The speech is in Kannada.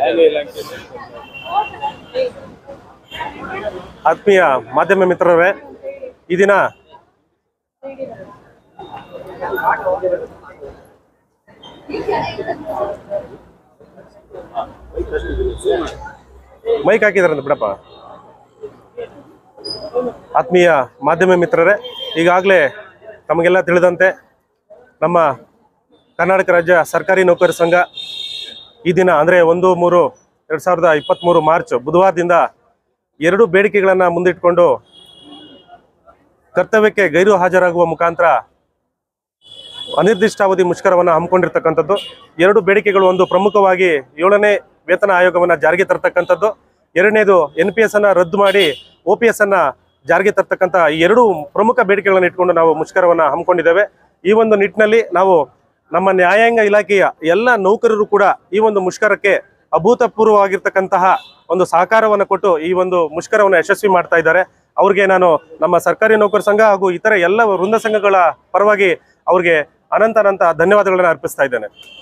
ಆತ್ಮೀಯ ಮಾಧ್ಯಮ ಮಿತ್ರರೇ ಈ ದಿನ ಮೈಕ್ ಹಾಕಿದಾರಂತ ಬಿಡಪ್ಪ ಆತ್ಮೀಯ ಮಾಧ್ಯಮ ಮಿತ್ರರೇ ಈಗಾಗಲೇ ತಮಗೆಲ್ಲ ತಿಳಿದಂತೆ ನಮ್ಮ ಕರ್ನಾಟಕ ರಾಜ್ಯ ಸರ್ಕಾರಿ ನೌಕರರ ಸಂಘ ಈ ದಿನ ಅಂದರೆ ಒಂದು ಮೂರು ಎರಡು ಸಾವಿರದ ಇಪ್ಪತ್ತ್ಮೂರು ಮಾರ್ಚ್ ಬುಧವಾರದಿಂದ ಎರಡು ಬೇಡಿಕೆಗಳನ್ನು ಮುಂದಿಟ್ಕೊಂಡು ಕರ್ತವ್ಯಕ್ಕೆ ಗೈರು ಹಾಜರಾಗುವ ಮುಖಾಂತರ ಅನಿರ್ದಿಷ್ಟಾವಧಿ ಮುಷ್ಕರವನ್ನು ಹಮ್ಮಿಕೊಂಡಿರ್ತಕ್ಕಂಥದ್ದು ಎರಡು ಬೇಡಿಕೆಗಳು ಒಂದು ಪ್ರಮುಖವಾಗಿ ಏಳನೇ ವೇತನ ಆಯೋಗವನ್ನು ಜಾರಿಗೆ ತರ್ತಕ್ಕಂಥದ್ದು ಎರಡನೇದು ಎನ್ ಪಿ ಎಸ್ ಅನ್ನ ರದ್ದು ಮಾಡಿ ಒ ಪಿ ಎಸ್ ಅನ್ನ ಜಾರಿಗೆ ತರ್ತಕ್ಕಂಥ ಈ ಎರಡು ಪ್ರಮುಖ ಬೇಡಿಕೆಗಳನ್ನು ಇಟ್ಕೊಂಡು ನಾವು ಮುಷ್ಕರವನ್ನು ಹಮ್ಮಿಕೊಂಡಿದ್ದೇವೆ ಈ ಒಂದು ನಿಟ್ಟಿನಲ್ಲಿ ನಾವು ನಮ್ಮ ನ್ಯಾಯಾಂಗ ಇಲಾಖೆಯ ಎಲ್ಲ ನೌಕರರು ಕೂಡ ಈ ಒಂದು ಮುಷ್ಕರಕ್ಕೆ ಅಭೂತಪೂರ್ವವಾಗಿರ್ತಕ್ಕಂತಹ ಒಂದು ಸಹಕಾರವನ್ನು ಕೊಟ್ಟು ಈ ಒಂದು ಮುಷ್ಕರವನ್ನು ಯಶಸ್ವಿ ಮಾಡ್ತಾ ಇದ್ದಾರೆ ಅವ್ರಿಗೆ ನಾನು ನಮ್ಮ ಸರ್ಕಾರಿ ನೌಕರ ಸಂಘ ಹಾಗೂ ಇತರ ಎಲ್ಲ ವೃಂದ ಸಂಘಗಳ ಪರವಾಗಿ ಅವ್ರಿಗೆ ಅನಂತ ಅನಂತ ಧನ್ಯವಾದಗಳನ್ನು ಅರ್ಪಿಸ್ತಾ ಇದ್ದೇನೆ